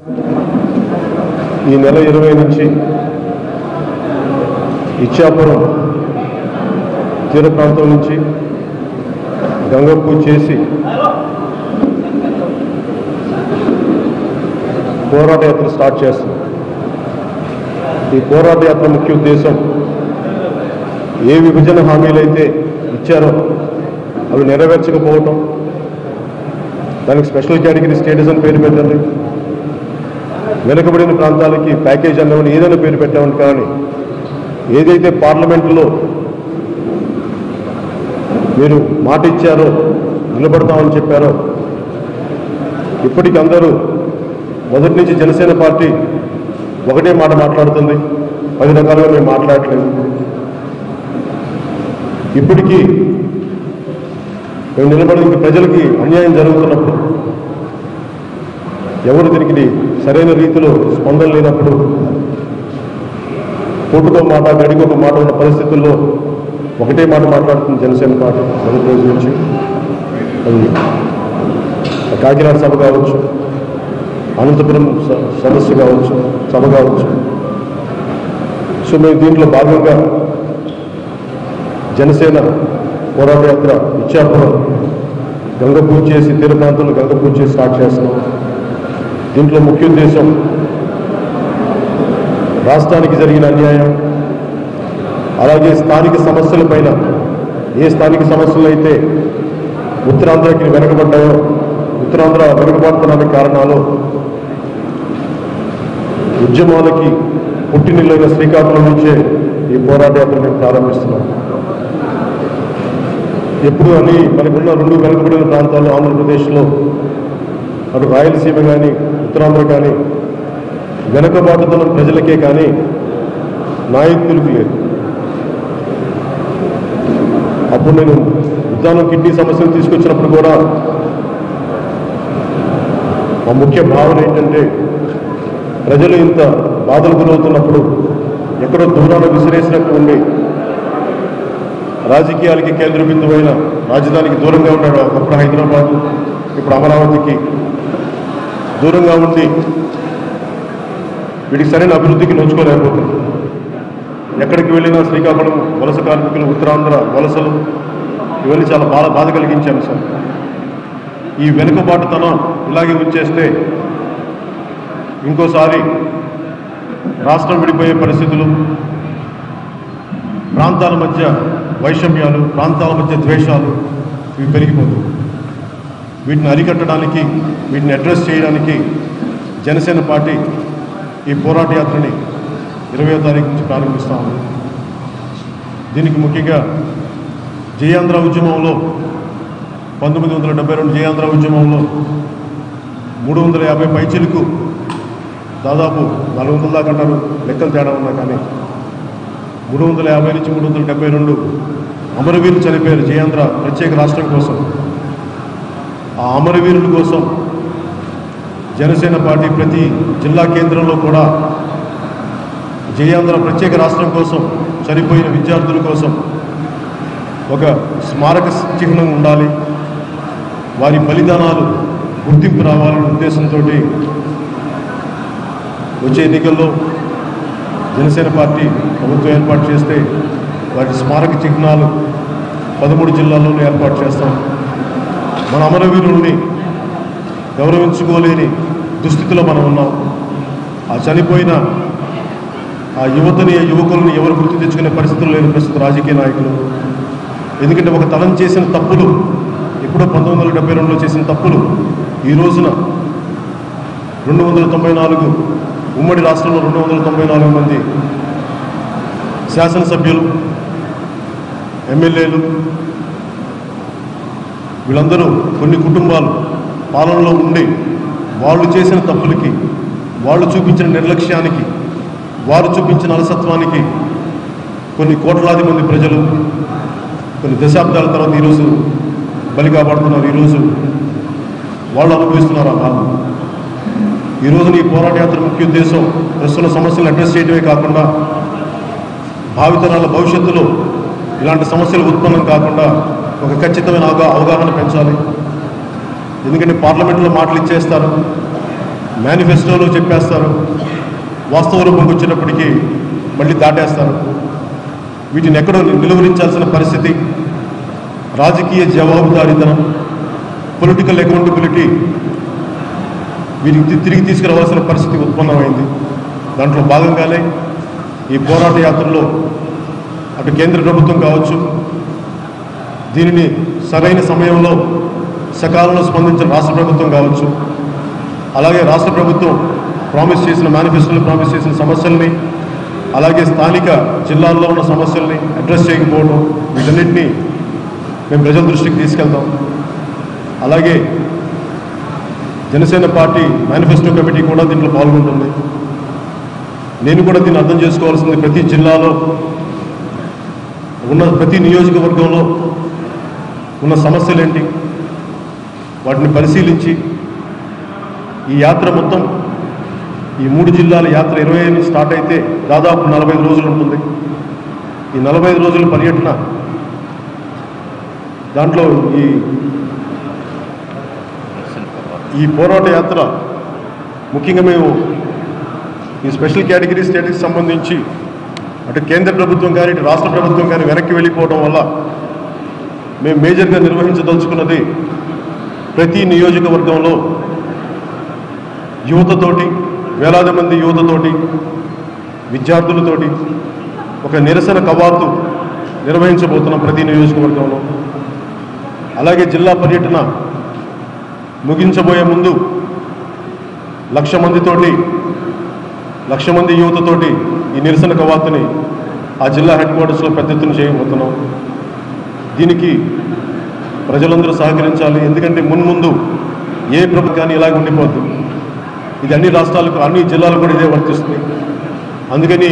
ఈ నెల ఇరవై నుంచి ఇచ్చాపురం తీర ప్రాంతం నుంచి గంగపూ చేసి పోరాట యాత్ర స్టార్ట్ చేస్తుంది ఈ పోరాట యాత్ర ముఖ్య ఉద్దేశం ఏ విభజన హామీలు అయితే ఇచ్చారో అవి నెరవేర్చకపోవటం దానికి స్పెషల్ కేటగిరీ స్టేటస్ అని పేరు పెట్టండి వెనుకబడిన ప్రాంతాలకి ప్యాకేజ్ అన్నవని ఏదైనా పేరు పెట్టామని కానీ ఏదైతే పార్లమెంటులో మీరు మాట ఇచ్చారో నిలబడతామని చెప్పారో ఇప్పటికి అందరూ మొదటి నుంచి జనసేన పార్టీ ఒకటే మాట మాట్లాడుతుంది పది రకాలుగా మేము మాట్లాడట్లేదు ఇప్పటికీ మేము నిలబడి ప్రజలకి అన్యాయం జరుగుతున్నప్పుడు ఎవరు దీనికి సరైన రీతిలో స్పందన లేనప్పుడు పూటతో మాట గడికి ఒక మాట ఉన్న పరిస్థితుల్లో ఒకటే మాట మాట్లాడుతుంది జనసేన పార్టీ మొదటి రోజు నుంచి అది కాకినాడ సభ కావచ్చు అనంతపురం స- సదస్సు కావచ్చు సభ కావచ్చు సో మేము దీంట్లో భాగంగా జనసేన పోరాట యాత్ర ఇచ్చాపురం గంగ పూజ చేసి తీర ప్రాంతంలో గంగ పూజ చేసి స్టార్ట్ చేస్తున్నాం దీంట్లో ముఖ్య ఉద్దేశం రాష్ట్రానికి జరిగిన అన్యాయం అలాగే స్థానిక సమస్యలపైన ఏ స్థానిక సమస్యలు అయితే ఉత్తరాంధ్రకి వెనకబడ్డాయో ఉత్తరాంధ్ర వెనుకబడుతున్న కారణాలు ఉద్యమాలకి పుట్టినిల్లైన శ్రీకాకుళం నుంచే ఈ పోరాట యాత్ర మేము ప్రారంభిస్తున్నాం ఎప్పుడు అని మనకున్న రెండు వెనుకబడిన ప్రాంతాలు ఆంధ్రప్రదేశ్లో అటు రాయలసీమ కానీ ఉత్తరాంధ్ర కానీ వెనుకబాటుతనం ప్రజలకే కానీ నాయకులకు లేదు అప్పుడు నేను ఉద్దానం కిడ్నీ సమస్యను తీసుకొచ్చినప్పుడు కూడా మా ముఖ్య భావన ఏంటంటే ప్రజలు ఇంత బాధలు గురవుతున్నప్పుడు ఎక్కడో దూరాన విసిరేసినట్టు ఉండి రాజకీయాలకి కేంద్ర బిందువైన రాజధానికి దూరంగా ఉన్నాడు ఒకప్పుడు హైదరాబాద్ ఇప్పుడు అమరావతికి దూరంగా ఉండి వీటికి సరైన అభివృద్ధికి నోచుకోలేకపోతుంది ఎక్కడికి వెళ్ళినా శ్రీకాకుళం వలస కార్మికులు ఉత్తరాంధ్ర వలసలు ఇవన్నీ చాలా బాధ బాధ కలిగించే అంశం ఈ వెనుకబాటుతనం ఇలాగే ఉంచేస్తే ఇంకోసారి రాష్ట్రం విడిపోయే పరిస్థితులు ప్రాంతాల మధ్య వైషమ్యాలు ప్రాంతాల మధ్య ద్వేషాలు ఇవి పెరిగిపోతాయి వీటిని అరికట్టడానికి వీటిని అడ్రస్ చేయడానికి జనసేన పార్టీ ఈ పోరాట యాత్రని ఇరవయో తారీఖు నుంచి ప్రారంభిస్తా ఉంది దీనికి ముఖ్యంగా జయాంధ్ర ఉద్యమంలో పంతొమ్మిది వందల డెబ్బై రెండు జయాంధ్ర ఉద్యమంలో మూడు వందల యాభై పైచీలకు దాదాపు నాలుగు వందల దాకా అంటారు లెక్కలు తేడా ఉన్నా కానీ మూడు వందల యాభై నుంచి మూడు వందల డెబ్బై రెండు అమరవీరులు చనిపోయారు జయాంధ్ర ప్రత్యేక రాష్ట్రం కోసం ఆ అమరవీరుల కోసం జనసేన పార్టీ ప్రతి జిల్లా కేంద్రంలో కూడా జయాంధ్ర ప్రత్యేక రాష్ట్రం కోసం చనిపోయిన విద్యార్థుల కోసం ఒక స్మారక చిహ్నం ఉండాలి వారి బలిదానాలు గుర్తింపు రావాలనే ఉద్దేశంతో వచ్చే ఎన్నికల్లో జనసేన పార్టీ ప్రభుత్వం ఏర్పాటు చేస్తే వాటి స్మారక చిహ్నాలు పదమూడు జిల్లాల్లోనూ ఏర్పాటు చేస్తాం మన అమరవీరుల్ని గౌరవించుకోలేని దుస్థితిలో మనం ఉన్నాం ఆ చనిపోయిన ఆ యువతని ఆ యువకుల్ని ఎవరు గుర్తు తెచ్చుకునే పరిస్థితులు లేని ప్రస్తుత రాజకీయ నాయకులు ఎందుకంటే ఒక తరం చేసిన తప్పులు ఎప్పుడో పంతొమ్మిది వందల డెబ్బై రెండులో చేసిన తప్పులు ఈ రోజున రెండు వందల తొంభై నాలుగు ఉమ్మడి రాష్ట్రంలో రెండు వందల తొంభై నాలుగు మంది శాసనసభ్యులు ఎమ్మెల్యేలు వీళ్ళందరూ కొన్ని కుటుంబాలు పాలనలో ఉండి వాళ్ళు చేసిన తప్పులకి వాళ్ళు చూపించిన నిర్లక్ష్యానికి వారు చూపించిన అలసత్వానికి కొన్ని కోట్లాది మంది ప్రజలు కొన్ని దశాబ్దాల తర్వాత ఈరోజు బలి కాబడుతున్నారు ఈరోజు వాళ్ళు అనుభవిస్తున్నారు ఆ బాధ ఈరోజు ఈ పోరాట యాత్ర ముఖ్య ఉద్దేశం ప్రస్తుత సమస్యలను అడ్రస్ చేయడమే కాకుండా భావితరాల భవిష్యత్తులో ఇలాంటి సమస్యలు ఉత్పన్నం కాకుండా ఒక ఖచ్చితమైన అవగా అవగాహన పెంచాలి ఎందుకంటే పార్లమెంట్లో మాటలు ఇచ్చేస్తారు మేనిఫెస్టోలో చెప్పేస్తారు వాస్తవ రూపంకి వచ్చేటప్పటికి మళ్ళీ దాటేస్తారు వీటిని ఎక్కడో నిలువరించాల్సిన పరిస్థితి రాజకీయ జవాబుదారీతనం పొలిటికల్ అకౌంటబిలిటీ వీటికి తి- తిరిగి తీసుకురావాల్సిన పరిస్థితి ఉత్పన్నమైంది దాంట్లో భాగంగానే ఈ పోరాట యాత్రలో అటు కేంద్ర ప్రభుత్వం కావచ్చు దీనిని సరైన సమయంలో సకాలంలో స్పందించిన రాష్ట్ర ప్రభుత్వం కావచ్చు అలాగే రాష్ట్ర ప్రభుత్వం ప్రామిస్ చేసిన మేనిఫెస్టోలో ప్రామిస్ చేసిన సమస్యల్ని అలాగే స్థానిక జిల్లాల్లో ఉన్న సమస్యల్ని అడ్రస్ చేయకపోవడం వీటన్నిటినీ మేము ప్రజల దృష్టికి తీసుకెళ్తాం అలాగే జనసేన పార్టీ మేనిఫెస్టో కమిటీ కూడా దీంట్లో పాల్గొంటుంది నేను కూడా దీన్ని అర్థం చేసుకోవాల్సింది ప్రతి జిల్లాలో ఉన్న ప్రతి నియోజకవర్గంలో ఉన్న సమస్యలేంటి వాటిని పరిశీలించి ఈ యాత్ర మొత్తం ఈ మూడు జిల్లాల యాత్ర ఇరవై ఐదు స్టార్ట్ అయితే దాదాపు నలభై ఐదు రోజులు ఉంటుంది ఈ నలభై ఐదు రోజుల పర్యటన దాంట్లో ఈ ఈ పోరాట యాత్ర ముఖ్యంగా మేము ఈ స్పెషల్ కేటగిరీ స్టేటస్కి సంబంధించి అటు కేంద్ర ప్రభుత్వం కానీ ఇటు రాష్ట్ర ప్రభుత్వం కానీ వెనక్కి వెళ్ళిపోవడం వల్ల మేము మేజర్గా నిర్వహించదలుచుకున్నది ప్రతి నియోజకవర్గంలో యువతతోటి వేలాది మంది యువతతోటి విద్యార్థులతోటి ఒక నిరసన కవాతు నిర్వహించబోతున్నాం ప్రతి నియోజకవర్గంలో అలాగే జిల్లా పర్యటన ముగించబోయే ముందు లక్ష మందితోటి లక్ష మంది యువతతోటి ఈ నిరసన కవాతుని ఆ జిల్లా హెడ్ క్వార్టర్స్లో పెద్ద ఎత్తున చేయబోతున్నాం దీనికి ప్రజలందరూ సహకరించాలి ఎందుకంటే మున్ముందు ఏ ప్రభుత్వం కానీ ఇలాగ ఉండిపోద్ది ఇది అన్ని రాష్ట్రాలకు అన్ని జిల్లాలకు కూడా ఇదే వర్తిస్తుంది అందుకని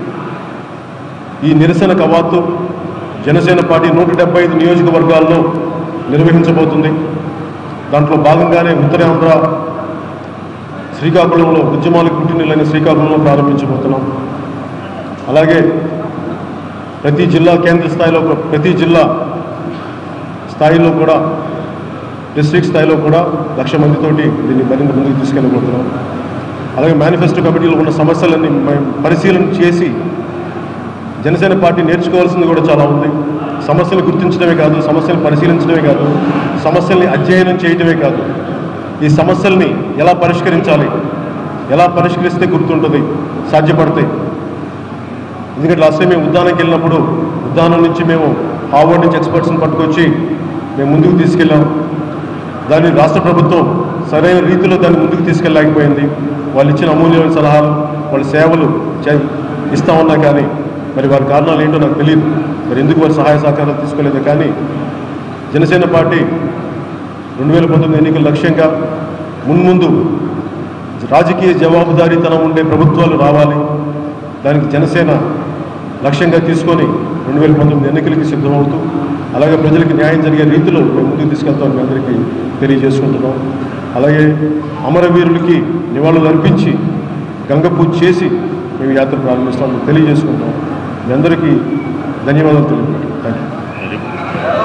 ఈ నిరసన కవాతు జనసేన పార్టీ నూట డెబ్బై ఐదు నియోజకవర్గాల్లో నిర్వహించబోతుంది దాంట్లో భాగంగానే ఉత్తరాంధ్ర శ్రీకాకుళంలో ఉద్యమాలకు పుట్టినలైన శ్రీకాకుళంలో ప్రారంభించబోతున్నాం అలాగే ప్రతి జిల్లా కేంద్ర స్థాయిలో కూడా- ప్రతి జిల్లా స్థాయిలో కూడా డిస్ట్రిక్ట్ స్థాయిలో కూడా లక్ష మందితోటి దీన్ని మరింత ముందుకు తీసుకెళ్ళబోతున్నాం అలాగే మేనిఫెస్టో కమిటీలో ఉన్న సమస్యలన్నీ మేము పరిశీలన చేసి జనసేన పార్టీ నేర్చుకోవాల్సింది కూడా చాలా ఉంది సమస్యలు గుర్తించడమే కాదు సమస్యలు పరిశీలించడమే కాదు సమస్యల్ని అధ్యయనం చేయడమే కాదు ఈ సమస్యల్ని ఎలా పరిష్కరించాలి ఎలా పరిష్కరిస్తే గుర్తుంటుంది సాధ్యపడతాయి ఎందుకంటే లాస్ట్ టైం మేము ఉద్దానంకి వెళ్ళినప్పుడు ఉద్దానం నుంచి మేము హార్వర్డ్ నుంచి ఎక్స్పర్ట్స్ని పట్టుకొచ్చి మేము ముందుకు తీసుకెళ్ళాం దాన్ని రాష్ట్ర ప్రభుత్వం సరైన రీతిలో దాన్ని ముందుకు తీసుకెళ్ళలేకపోయింది వాళ్ళు ఇచ్చిన అమూల్యమైన సలహాలు వాళ్ళ సేవలు చే- ఇస్తా ఉన్నా కానీ మరి వారి కారణాలు ఏంటో నాకు తెలియదు మరి ఎందుకు వారి సహాయ సహకారాలు తీసుకోలేదు కానీ జనసేన పార్టీ రెండు వేల పంతొమ్మిది ఎన్నికల లక్ష్యంగా మున్ముందు రాజకీయ జవాబుదారీతనం ఉండే ప్రభుత్వాలు రావాలి దానికి జనసేన లక్ష్యంగా తీసుకొని రెండు వేల పంతొమ్మిది ఎన్నికలకి సిద్ధమవుతూ అలాగే ప్రజలకు న్యాయం జరిగే రీతిలో మేము ముందుకు తీసుకెళ్తామని మీ అందరికీ తెలియజేసుకుంటున్నాం అలాగే అమరవీరులకి నివాళులు అర్పించి గంగ పూజ చేసి మేము యాత్ర ప్రారంభిస్తామని తెలియజేసుకుంటాం మీ అందరికీ ధన్యవాదాలు తెలియజేస్తాం థ్యాంక్ యూ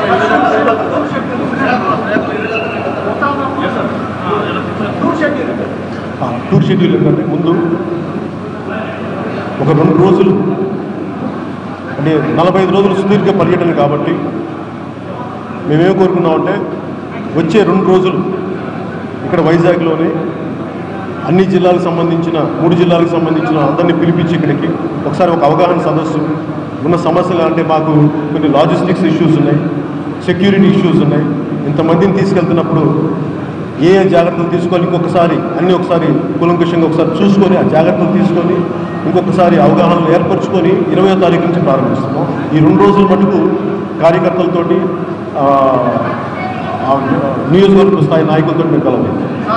ఆ, టూర్ షెడ్యూల్ ఏంటంటే ముందు ఒక రెండు రోజులు అంటే నలభై ఐదు రోజులు సుదీర్ఘ పర్యటన కాబట్టి మేమేం కోరుకున్నామంటే వచ్చే రెండు రోజులు ఇక్కడ వైజాగ్లోనే అన్ని జిల్లాలకు సంబంధించిన మూడు జిల్లాలకు సంబంధించిన అందరినీ పిలిపించి ఇక్కడికి ఒకసారి ఒక అవగాహన సదస్సు ఉన్న సమస్యలు అంటే మాకు కొన్ని లాజిస్టిక్స్ ఇష్యూస్ ఉన్నాయి సెక్యూరిటీ ఇష్యూస్ ఉన్నాయి ఇంతమందిని తీసుకెళ్తున్నప్పుడు ఏ ఏ జాగ్రత్తలు తీసుకోవాలి ఇంకొకసారి అన్ని ఒకసారి కులంకుషంగా ఒకసారి చూసుకొని ఆ జాగ్రత్తలు తీసుకొని ఇంకొకసారి అవగాహనలు ఏర్పరచుకొని ఇరవయో తారీఖు నుంచి ప్రారంభిస్తున్నాం ఈ రెండు రోజుల మటుకు కార్యకర్తలతోటి ఆ, ఆ, నియోజకవర్గ స్థాయి నాయకులతో మేము కలవాలి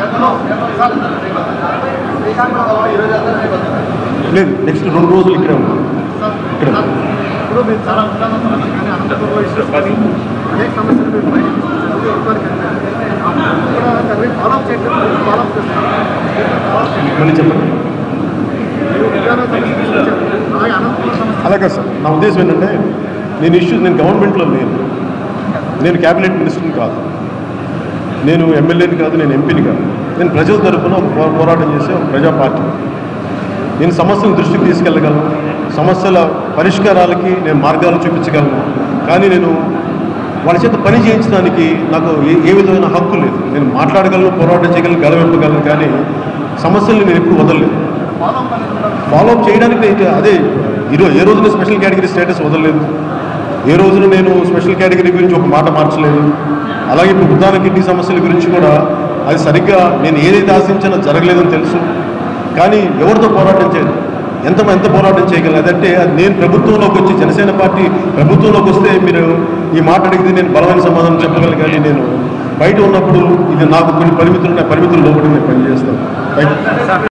లేదు నెక్స్ట్ రెండు రోజులు ఇక్కడే ఉంటాం ఇక్కడ ఇప్పుడు మీరు చాలా ఉత్సాహంగా ఉన్నారు కానీ అనంతపురంలో ఇష్యూస్ కానీ అనేక సమస్యలు మీరు బయట తీసుకొచ్చి ఉత్పత్తి కూడా దాన్ని ఫాలోఅప్ చేయట్లేదు ఫాలోఅప్ చేస్తారు ఫాలోఅప్ చేయట్లేదు మళ్ళీ చెప్పండి మీరు విధానం సమస్య తీసుకొచ్చారు అలాగే అనంతపురం సమస్య అలాగే సార్ నా ఉద్దేశం ఏంటంటే నేను ఇష్యూస్ నేను గవర్నమెంట్లో లేను నేను క్యాబినెట్ మినిస్టర్ని కాదు నేను ఎమ్మెల్యేని కాదు నేను ఎంపీని కాదు నేను ప్రజల తరపున పో- పోరాటం చేసే ఒక ప్రజా పార్టీ నేను సమస్యలను దృష్టికి తీసుకెళ్ళగలను సమస్యల పరిష్కారాలకి నేను మార్గాలు చూపించగలను కానీ నేను వాళ్ళ చేత పని చేయించడానికి నాకు ఏ ఏ విధమైన హక్కు లేదు నేను మాట్లాడగలను పోరాటం చేయగలను గలవింపగలను కానీ సమస్యల్ని నేను ఎప్పుడు వదలలేదు ఫాలో అప్ అనేది ఉండాలి ఫాలో అప్ చేయడానికి నేను అదే ఈరోజు ఏ రోజున స్పెషల్ కేటగిరీ స్టేటస్ వదలలేదు ఏ రోజున నేను స్పెషల్ కేటగిరీ గురించి ఒక మాట మార్చలేదు అలాగే ఇప్పుడు ఉద్దాన కిడ్నీ సమస్యల గురించి కూడా అది సరిగ్గా నేను ఏదైతే ఆశించినా జరగలేదని తెలుసు కానీ ఎవరితో పోరాటం చేయదు ఎంత ఎంత పోరాటం చేయగలను అదంటే అది నేను ప్రభుత్వంలోకి వచ్చి జనసేన పార్టీ ప్రభుత్వంలోకి వస్తే మీరు ఈ మాట అడిగితే నేను బలమైన సమాధానం చెప్పగలను కానీ నేను బయట ఉన్నప్పుడు ఇది నాకు కొన్ని పరిమితులు ఉన్నాయి పరిమితులు లోపలి నేను పనిచేస్తాను బయట